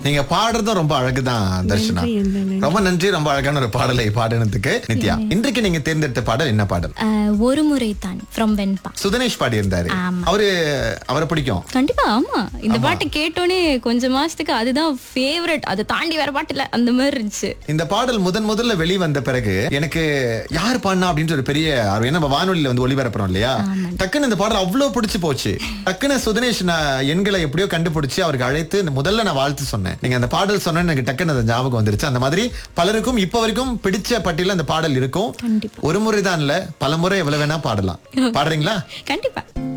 நீங்க பாடுறதும் ரொம்ப அழகுதான் தர்ஷனா நன்றி, நன்றி. ரொம்ப நன்றி ரொம்ப அழகான ஒரு பாடலை பாடினதுக்கு நித்யா இன்றைக்கு நீங்க தேர்ந்தெடுத்த பாடல் என்ன பாடல் அஹ், ஒரு முறை தான் ஃப்ரம் வெண்பா சுதனேஷ் பாடி இருந்தாரு அவரு அவரை பிடிக்கும் கண்டிப்பா ஆமா இந்த பாட்டு கேட்டோனே கொஞ்ச மாசத்துக்கு அதுதான் ஃபேவரட் அதை தாண்டி வேற பாட்டு இல்ல அந்த மாதிரி இருந்துச்சு இந்த பாடல் முதன் முதல்ல வெளிவந்த பிறகு எனக்கு யார் பாடினா அப்படின்ற ஒரு பெரிய ஆர்வம் ஏன்னா நம்ம வானொலியில வந்து ஒளிபரப்புறோம் இல்லையா டக்குன்னு இந்த பாடல் அவ்வளவு பிடிச்சு போச்சு டக்குன்னு சுதனேஷ் நான் எண்களை எப்படியோ கண்டுபிடிச்சு அவருக்கு அழைத்து இந்த முதல்ல நான் வாழ்த்து சொன்னேன் நீங்க அந்த பாடல் சொன்ன எனக்கு டக்குன்னு அந்த ஞாபகம் வந்துருச்சு அந்த மாதிரி பலருக்கும் இப்ப வரைக்கும் பிடிச்ச பட்டியல அந்த பாடல் இருக்கும் கண்டிப்பா. ஒரு முறை தான் இல்ல பல முறை எவ்வளவு வேணா பாடலாம் பாடுறீங்களா கண்டிப்பா